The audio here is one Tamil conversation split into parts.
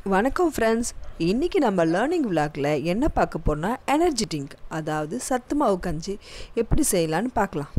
வணக்கம் ஃப்ரெண்ட்ஸ் இன்றைக்கி நம்ம லேர்னிங் விளாக்ல என்ன பார்க்க போறோம்னா எனர்ஜி ட்ரிங்க் அதாவது சத்து மாவு கஞ்சி எப்படி செய்யலான்னு பார்க்கலாம்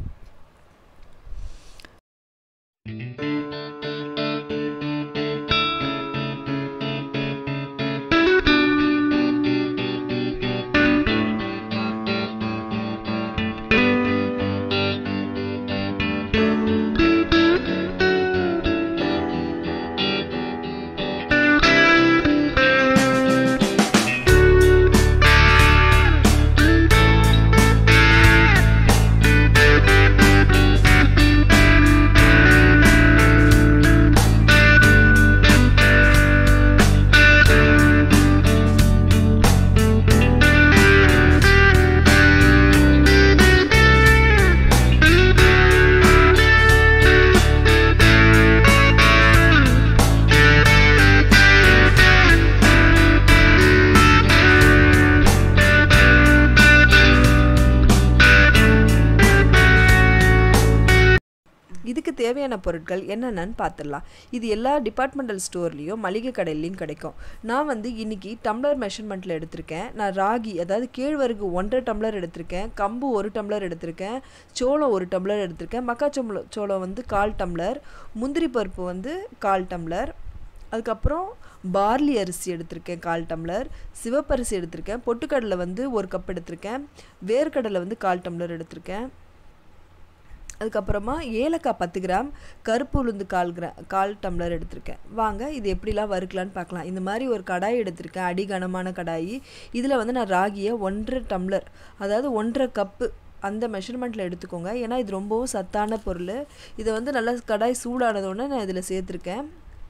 இதுக்கு தேவையான பொருட்கள் என்னென்னு பார்த்துடலாம் இது எல்லா டிபார்ட்மெண்டல் ஸ்டோர்லேயும் மளிகை கடையிலையும் கிடைக்கும் நான் வந்து இன்றைக்கி டம்ளர் மெஷர்மெண்ட்டில் எடுத்திருக்கேன் நான் ராகி அதாவது கேழ்வரகு ஒன்றரை டம்ளர் எடுத்திருக்கேன் கம்பு ஒரு டம்ளர் எடுத்திருக்கேன் சோளம் ஒரு டம்ளர் எடுத்திருக்கேன் மக்காச்சோளம் சோளம் வந்து கால் டம்ளர் முந்திரி பருப்பு வந்து கால் டம்ளர் அதுக்கப்புறம் பார்லி அரிசி எடுத்திருக்கேன் கால் டம்ளர் சிவப்பரிசி எடுத்திருக்கேன் பொட்டுக்கடலை வந்து ஒரு கப் எடுத்திருக்கேன் வேர்க்கடலை வந்து கால் டம்ளர் எடுத்திருக்கேன் அதுக்கப்புறமா ஏலக்காய் பத்து கிராம் கருப்பு உளுந்து கால் கிரா கால் டம்ளர் எடுத்திருக்கேன் வாங்க இது எப்படிலாம் வறுக்கலான்னு பார்க்கலாம் இந்த மாதிரி ஒரு கடாய் எடுத்திருக்கேன் அடி கனமான கடாய் இதில் வந்து நான் ராகியை ஒன்றரை டம்ளர் அதாவது ஒன்றரை கப்பு அந்த மெஷர்மெண்ட்டில் எடுத்துக்கோங்க ஏன்னா இது ரொம்பவும் சத்தான பொருள் இதை வந்து நல்லா கடாய் சூடானதோடனே நான் இதில் சேர்த்துருக்கேன்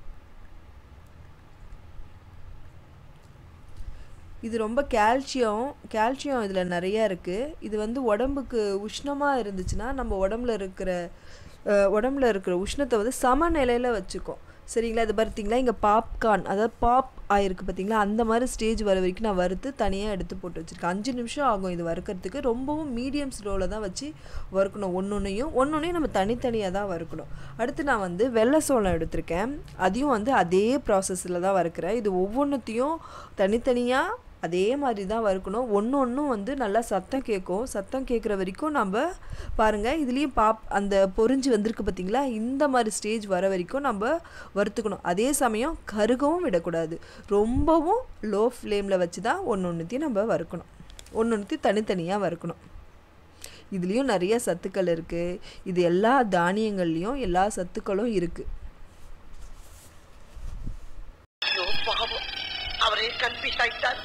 இது ரொம்ப கால்சியம் கால்சியம் இதில் நிறையா இருக்குது இது வந்து உடம்புக்கு உஷ்ணமாக இருந்துச்சுன்னா நம்ம உடம்புல இருக்கிற உடம்புல இருக்கிற உஷ்ணத்தை வந்து சமநிலையில் வச்சுக்கும் சரிங்களா இது பார்த்தீங்களா இங்கே பாப்கார்ன் அதாவது பாப் ஆயிருக்கு பார்த்தீங்களா அந்த மாதிரி ஸ்டேஜ் வர வரைக்கும் நான் வறுத்து தனியாக எடுத்து போட்டு வச்சுருக்கேன் அஞ்சு நிமிஷம் ஆகும் இது வறுக்கிறதுக்கு ரொம்பவும் மீடியம் ஸ்லோவில் தான் வச்சு வறுக்கணும் ஒன்று ஒன்றையும் ஒன்று ஒன்றையும் நம்ம தனித்தனியாக தான் வறுக்கணும் அடுத்து நான் வந்து வெள்ளை சோளம் எடுத்திருக்கேன் அதையும் வந்து அதே ப்ராசஸில் தான் வறுக்கிறேன் இது ஒவ்வொன்றுத்தையும் தனித்தனியாக அதே மாதிரி தான் வறுக்கணும் ஒன்று ஒன்றும் வந்து நல்லா சத்தம் கேட்கும் சத்தம் கேட்குற வரைக்கும் நம்ம பாருங்கள் இதுலேயும் பாப் அந்த பொறிஞ்சு வந்திருக்கு பார்த்திங்களா இந்த மாதிரி ஸ்டேஜ் வர வரைக்கும் நம்ம வறுத்துக்கணும் அதே சமயம் கருகவும் விடக்கூடாது ரொம்பவும் லோ ஃப்ளேமில் வச்சு தான் ஒன்று ஒன்றுத்தையும் நம்ம வறுக்கணும் ஒன்று ஒன்றுத்தையும் தனித்தனியாக வறுக்கணும் இதுலேயும் நிறைய சத்துக்கள் இருக்குது இது எல்லா தானியங்கள்லேயும் எல்லா சத்துக்களும் இருக்குது அவரே கன்ஃபியூஸ் ஆயிட்டார்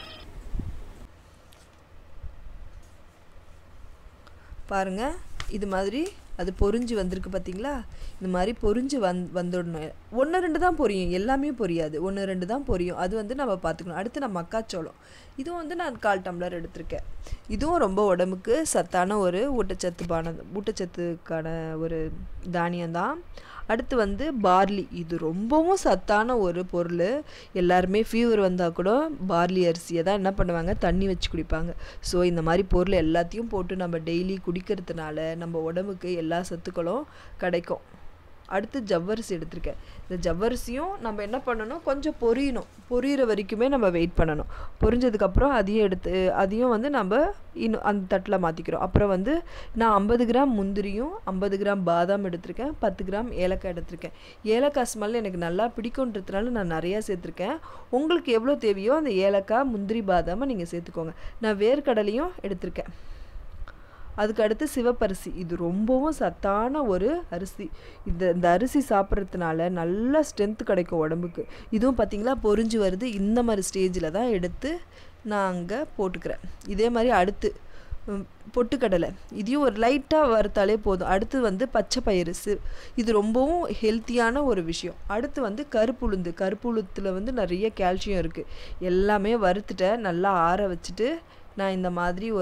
பாருங்கள் இது மாதிரி அது பொறிஞ்சு வந்திருக்கு பார்த்தீங்களா இந்த மாதிரி பொறிஞ்சு வந் வந்துடணும் ஒன்று ரெண்டு தான் பொரியும் எல்லாமே பொரியாது ஒன்று ரெண்டு தான் பொரியும் அது வந்து நம்ம பார்த்துக்கணும் அடுத்து நான் மக்காச்சோளம் இதுவும் வந்து நான் கால் டம்ளர் எடுத்திருக்கேன் இதுவும் ரொம்ப உடம்புக்கு சத்தான ஒரு ஊட்டச்சத்து பான ஊட்டச்சத்துக்கான ஒரு தானியம் தான் அடுத்து வந்து பார்லி இது ரொம்பவும் சத்தான ஒரு பொருள் எல்லாருமே ஃபீவர் வந்தால் கூட பார்லி அரிசியை தான் என்ன பண்ணுவாங்க தண்ணி வச்சு குடிப்பாங்க ஸோ இந்த மாதிரி பொருள் எல்லாத்தையும் போட்டு நம்ம டெய்லி குடிக்கிறதுனால நம்ம உடம்புக்கு எல்லா சத்துக்களும் கிடைக்கும் அடுத்து ஜவ்வரிசி எடுத்திருக்கேன் இந்த ஜவ்வரிசியும் நம்ம என்ன பண்ணணும் கொஞ்சம் பொரியணும் பொரியிற வரைக்குமே நம்ம வெயிட் பண்ணணும் பொரிஞ்சதுக்கப்புறம் அதையும் எடுத்து அதையும் வந்து நம்ம இன்னும் அந்த தட்டில் மாற்றிக்கிறோம் அப்புறம் வந்து நான் ஐம்பது கிராம் முந்திரியும் ஐம்பது கிராம் பாதாம் எடுத்திருக்கேன் பத்து கிராம் ஏலக்காய் எடுத்திருக்கேன் ஏலக்காய் ஸ்மெல் எனக்கு நல்லா பிடிக்குன்றதுனால நான் நிறையா சேர்த்துருக்கேன் உங்களுக்கு எவ்வளோ தேவையோ அந்த ஏலக்காய் முந்திரி பாதாமை நீங்கள் சேர்த்துக்கோங்க நான் வேர்க்கடலையும் எடுத்திருக்கேன் அதுக்கு அடுத்து சிவப்பரிசி இது ரொம்பவும் சத்தான ஒரு அரிசி இந்த இந்த அரிசி சாப்பிட்றதுனால நல்ல ஸ்ட்ரென்த் கிடைக்கும் உடம்புக்கு இதுவும் பார்த்திங்களா பொறிஞ்சு வருது இந்த மாதிரி ஸ்டேஜில் தான் எடுத்து நான் அங்கே போட்டுக்கிறேன் இதே மாதிரி அடுத்து பொட்டுக்கடலை இதையும் ஒரு லைட்டாக வறுத்தாலே போதும் அடுத்து வந்து பச்சை பயிறு சி இது ரொம்பவும் ஹெல்த்தியான ஒரு விஷயம் அடுத்து வந்து கருப்புளுந்து கருப்புளுத்தில் வந்து நிறைய கால்சியம் இருக்குது எல்லாமே வறுத்துட்ட நல்லா ஆற வச்சுட்டு நான் இந்த மாதிரி ஒரு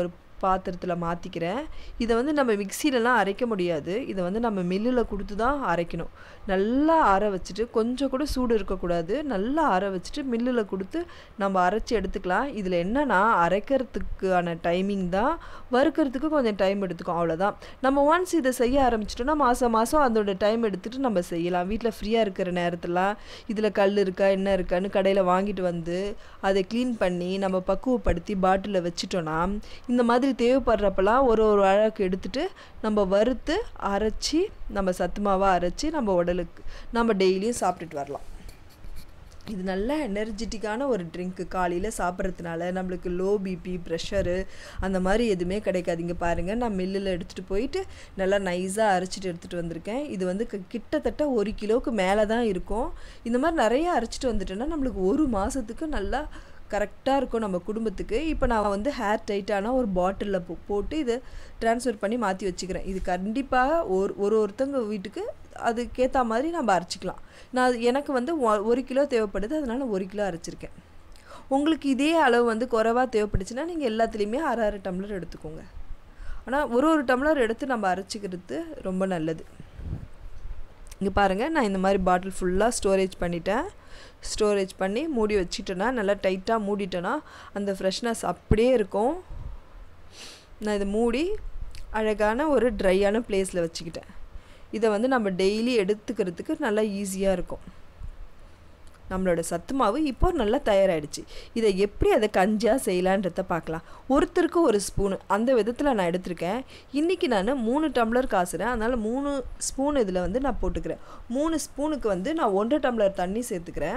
பாத்திரத்தில் மாற்றிக்கிறேன் இதை வந்து நம்ம மிக்சிலலாம் அரைக்க முடியாது இதை வந்து நம்ம மில்லில் கொடுத்து தான் அரைக்கணும் நல்லா ஆற வச்சுட்டு கொஞ்சம் கூட சூடு இருக்கக்கூடாது நல்லா ஆற வச்சுட்டு மில்லில் கொடுத்து நம்ம அரைச்சி எடுத்துக்கலாம் இதில் என்னென்னா அரைக்கிறதுக்கான டைமிங் தான் வறுக்கிறதுக்கு கொஞ்சம் டைம் எடுத்துக்கும் அவ்வளோதான் நம்ம ஒன்ஸ் இதை செய்ய ஆரம்பிச்சிட்டோம்னா மாதம் மாதம் அதோட டைம் எடுத்துகிட்டு நம்ம செய்யலாம் வீட்டில் ஃப்ரீயாக இருக்கிற நேரத்தில் இதில் கல் இருக்கா என்ன இருக்கான்னு கடையில் வாங்கிட்டு வந்து அதை க்ளீன் பண்ணி நம்ம பக்குவப்படுத்தி பாட்டிலில் வச்சிட்டோன்னா இந்த மாதிரி தேவைப்படுறப்பெல்லாம் ஒரு ஒரு அழகு எடுத்துட்டு நம்ம வறுத்து அரைச்சி நம்ம சத்து மாவாக அரைச்சி நம்ம உடலுக்கு நம்ம டெய்லியும் சாப்பிட்டுட்டு வரலாம் இது நல்ல எனர்ஜெட்டிக்கான ஒரு ட்ரிங்க்கு காலையில் சாப்பிட்றதுனால நம்மளுக்கு லோ பிபி ப்ரெஷரு அந்த மாதிரி எதுவுமே கிடைக்காது இங்கே பாருங்கள் நான் மில்லில் எடுத்துகிட்டு போயிட்டு நல்லா நைஸாக அரைச்சிட்டு எடுத்துகிட்டு வந்திருக்கேன் இது வந்து க- கிட்டத்தட்ட ஒரு கிலோவுக்கு மேலே தான் இருக்கும் இந்த மாதிரி நிறைய அரைச்சிட்டு வந்துட்டோன்னா நம்மளுக்கு ஒரு மாதத்துக்கு நல்லா கரெக்டாக இருக்கும் நம்ம குடும்பத்துக்கு இப்போ நான் வந்து ஹேர் டைட்டான ஒரு பாட்டிலில் போ போட்டு இதை ட்ரான்ஸ்ஃபர் பண்ணி மாற்றி வச்சுக்கிறேன் இது கண்டிப்பாக ஒரு ஒரு ஒருத்தங்க வீட்டுக்கு அதுக்கேற்ற மாதிரி நம்ம அரைச்சிக்கலாம் நான் அது- எனக்கு வந்து ஒ- ஒரு கிலோ தேவைப்படுது அதனால ஒரு கிலோ அரைச்சிருக்கேன் உங்களுக்கு இதே அளவு வந்து குறைவாக தேவைப்படுச்சுன்னா நீங்கள் எல்லாத்துலேயுமே அரை அரை டம்ளர் எடுத்துக்கோங்க ஆனால் ஒரு ஒரு டம்ளர் எடுத்து நம்ம அரைச்சிக்கிறது ரொம்ப நல்லது இங்கே பாருங்கள் நான் இந்த மாதிரி பாட்டில் ஃபுல்லாக ஸ்டோரேஜ் பண்ணிட்டேன் ஸ்டோரேஜ் பண்ணி மூடி வச்சிட்டேன்னா நல்லா டைட்டாக மூடிட்டேன்னா அந்த ஃப்ரெஷ்னஸ் அப்படியே இருக்கும் நான் இதை மூடி அழகான ஒரு ட்ரையான பிளேஸில் வச்சுக்கிட்டேன் இதை வந்து நம்ம டெய்லி எடுத்துக்கிறதுக்கு நல்லா ஈஸியாக இருக்கும் நம்மளோட சத்து மாவு இப்போ நல்லா தயாராகிடுச்சு இதை எப்படி அதை கஞ்சியாக செய்யலான்றத பார்க்கலாம் ஒருத்தருக்கு ஒரு ஸ்பூனு அந்த விதத்தில் நான் எடுத்திருக்கேன் இன்றைக்கி நான் மூணு டம்ளர் காசுறேன் அதனால் மூணு ஸ்பூன் இதில் வந்து நான் போட்டுக்கிறேன் மூணு ஸ்பூனுக்கு வந்து நான் ஒன்றரை டம்ளர் தண்ணி சேர்த்துக்கிறேன்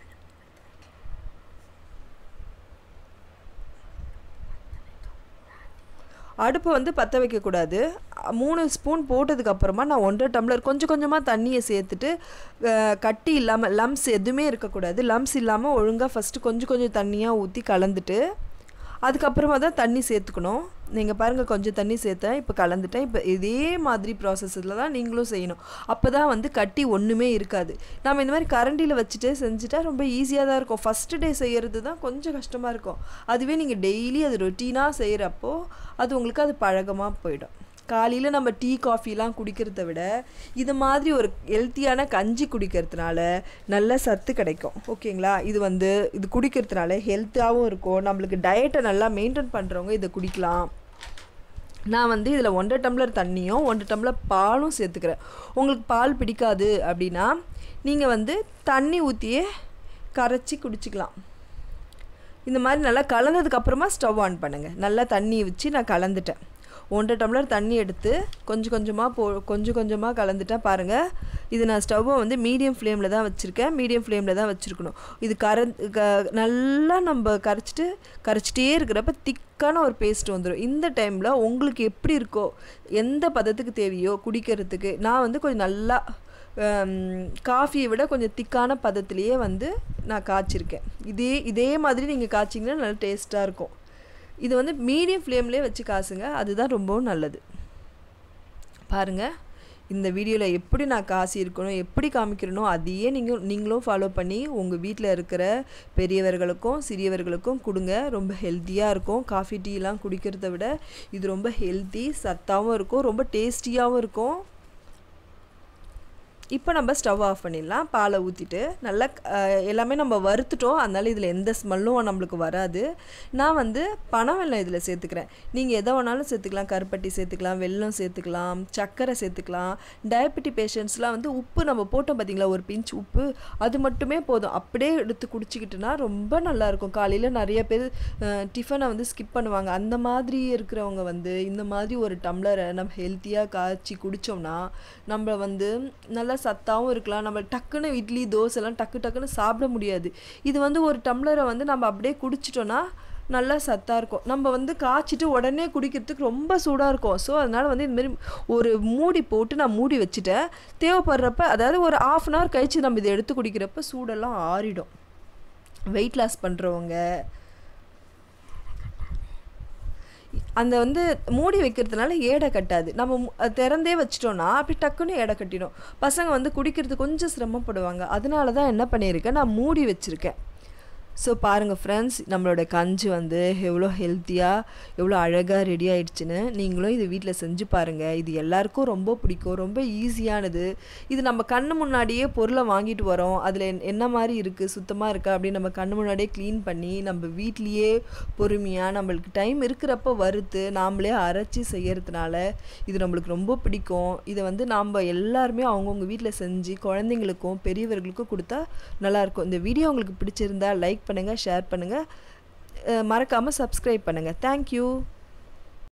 அடுப்பை வந்து பற்ற வைக்கக்கூடாது அ, மூணு ஸ்பூன் போட்டதுக்கப்புறமா நான் ஒன்றரை டம்ளர் கொஞ்சம் கொஞ்சமாக தண்ணியை சேர்த்துட்டு அஹ், கட்டி இல்லாமல் லம்ஸ் எதுவுமே இருக்கக்கூடாது லம்ஸ் இல்லாமல் ஒழுங்காக ஃபஸ்ட்டு கொஞ்சம் கொஞ்சம் தண்ணியாக ஊற்றி கலந்துட்டு அதுக்கப்புறமா தான் தண்ணி சேர்த்துக்கணும் நீங்கள் பாருங்கள் கொஞ்சம் தண்ணி சேர்த்தேன் இப்போ கலந்துட்டேன் இப்போ இதே மாதிரி ப்ராசஸில் தான் நீங்களும் செய்யணும் அப்போ தான் வந்து கட்டி ஒன்றுமே இருக்காது நம்ம இந்த மாதிரி கரண்டியில் வச்சுட்டு செஞ்சுட்டா ரொம்ப ஈஸியாக தான் இருக்கும் ஃபஸ்ட்டு டே செய்கிறது தான் கொஞ்சம் கஷ்டமாக இருக்கும் அதுவே நீங்கள் டெய்லி அது ரொட்டீனாக செய்கிறப்போ அது உங்களுக்கு அது பழக்கமாக போயிடும் காலையில் நம்ம டீ காஃபிலாம் குடிக்கிறத விட இது மாதிரி ஒரு ஹெல்த்தியான கஞ்சி குடிக்கிறதுனால நல்ல சத்து கிடைக்கும் ஓகேங்களா இது வந்து இது குடிக்கிறதுனால ஹெல்த்தாகவும் இருக்கும் நம்மளுக்கு டயட்டை நல்லா மெயின்டைன் பண்ணுறவங்க இதை குடிக்கலாம் நான் வந்து இதில் ஒன்றரை டம்ளர் தண்ணியும் ஒன்றரை டம்ளர் பாலும் சேர்த்துக்கிறேன் உங்களுக்கு பால் பிடிக்காது அப்படின்னா நீங்கள் வந்து தண்ணி ஊற்றியே கரைச்சி குடிச்சிக்கலாம் இந்த மாதிரி நல்லா கலந்ததுக்கு அப்புறமா ஸ்டவ் ஆன் பண்ணுங்கள் நல்லா தண்ணி வச்சு நான் கலந்துட்டேன் ஒன்றரை டம்ளர் தண்ணி எடுத்து கொஞ்சம் கொஞ்சமாக போ கொஞ்சம் கொஞ்சமாக கலந்துட்டேன் பாருங்கள் இது நான் ஸ்டவ்வை வந்து மீடியம் ஃப்ளேமில் தான் வச்சுருக்கேன் மீடியம் ஃப்ளேமில் தான் வச்சுருக்கணும் இது கர க நல்லா நம்ம கரைச்சிட்டு கரைச்சிட்டே இருக்கிறப்ப திக்கான ஒரு பேஸ்ட் வந்துடும் இந்த டைமில் உங்களுக்கு எப்படி இருக்கோ எந்த பதத்துக்கு தேவையோ குடிக்கிறதுக்கு நான் வந்து கொஞ்சம் நல்லா காஃபியை விட கொஞ்சம் திக்கான பதத்துலேயே வந்து நான் காய்ச்சிருக்கேன் இதே இதே மாதிரி நீங்கள் காய்ச்சிங்கன்னா நல்லா டேஸ்ட்டாக இருக்கும் இது வந்து மீடியம் ஃப்ளேம்லேயே வச்சு காசுங்க அதுதான் ரொம்பவும் நல்லது பாருங்கள் இந்த வீடியோவில் எப்படி நான் காசு இருக்கணும் எப்படி காமிக்கிறனோ அதையே நீங்கள் நீங்களும் ஃபாலோ பண்ணி உங்கள் வீட்டில் இருக்கிற பெரியவர்களுக்கும் சிறியவர்களுக்கும் கொடுங்க ரொம்ப ஹெல்த்தியாக இருக்கும் காஃபி டீலாம் குடிக்கிறத விட இது ரொம்ப ஹெல்த்தி சத்தாகவும் இருக்கும் ரொம்ப டேஸ்டியாகவும் இருக்கும் இப்போ நம்ம ஸ்டவ் ஆஃப் பண்ணிடலாம் பாலை ஊற்றிட்டு நல்லா அஹ், எல்லாமே நம்ம வறுத்துட்டோம் அதனால இதில் எந்த ஸ்மெல்லும் நம்மளுக்கு வராது நான் வந்து பனை வெல்லம் இதில் சேர்த்துக்கிறேன் நீங்கள் எதை வேணாலும் சேர்த்துக்கலாம் கருப்பட்டி சேர்த்துக்கலாம் வெல்லம் சேர்த்துக்கலாம் சர்க்கரை சேர்த்துக்கலாம் டயபெட்டி பேஷண்ட்ஸ்லாம் வந்து உப்பு நம்ம போட்டோம் பார்த்தீங்களா ஒரு பிஞ்ச் உப்பு அது மட்டுமே போதும் அப்படியே எடுத்து குடிச்சிக்கிட்டுனா ரொம்ப நல்லாயிருக்கும் காலையில் நிறைய பேர் டிஃபனை வந்து ஸ்கிப் பண்ணுவாங்க அந்த மாதிரி இருக்கிறவங்க வந்து இந்த மாதிரி ஒரு டம்ளரை நம்ம ஹெல்த்தியாக காய்ச்சி குடித்தோம்னா நம்ம வந்து நல்லா சத்தாகவும் இருக்கலாம் நம்ம டக்குன்னு இட்லி தோசைலாம் டக்கு டக்குன்னு சாப்பிட முடியாது இது வந்து ஒரு டம்ளரை வந்து நம்ம அப்படியே குடிச்சிட்டோன்னா நல்லா சத்தாக இருக்கும் நம்ம வந்து காய்ச்சிட்டு உடனே குடிக்கிறதுக்கு ரொம்ப சூடாக இருக்கும் ஸோ அதனால் வந்து இதுமாரி ஒரு மூடி போட்டு நான் மூடி வச்சுட்டேன் தேவைப்படுறப்ப அதாவது ஒரு ஆஃப் அன் ஹவர் கழித்து நம்ம இதை எடுத்து குடிக்கிறப்ப சூடெல்லாம் ஆறிடும் வெயிட் லாஸ் பண்ணுறவங்க அந்த வந்து மூடி வைக்கிறதுனால ஏடை கட்டாது நம்ம மு- அது திறந்தே வச்சிட்டோம்னா அப்படி டக்குன்னு ஏடை கட்டிடும் பசங்க வந்து குடிக்கிறது கொஞ்சம் சிரமப்படுவாங்க அதனால தான் என்ன பண்ணியிருக்கேன் நான் மூடி வச்சுருக்கேன் ஸோ பாருங்கள் ஃப்ரெண்ட்ஸ் நம்மளோட கஞ்சி வந்து எவ்வளோ ஹெல்த்தியாக எவ்வளோ அழகாக ரெடி ஆயிடுச்சுன்னு நீங்களும் இது வீட்டில் செஞ்சு பாருங்கள் இது எல்லாருக்கும் ரொம்ப பிடிக்கும் ரொம்ப ஈஸியானது இது நம்ம கண்ணு முன்னாடியே பொருளை வாங்கிட்டு வரோம் அதில் என்ன மாதிரி இருக்குது சுத்தமாக இருக்கா அப்படின்னு நம்ம கண்ணு முன்னாடியே க்ளீன் பண்ணி நம்ம வீட்லேயே பொறுமையாக நம்மளுக்கு டைம் இருக்கிறப்ப வறுத்து நாமளே அரைச்சி செய்யறதுனால இது நம்மளுக்கு ரொம்ப பிடிக்கும் இதை வந்து நாம் எல்லாருமே அவங்கவுங்க வீட்டில் செஞ்சு குழந்தைங்களுக்கும் பெரியவர்களுக்கும் கொடுத்தா நல்லாயிருக்கும் இந்த வீடியோ உங்களுக்கு பிடிச்சிருந்தா லைக் பண்ணுங்கள் ஷேர் பண்ணுங்கள் மறக்காமல் சப்ஸ்கிரைப் பண்ணுங்கள் தேங்க்யூ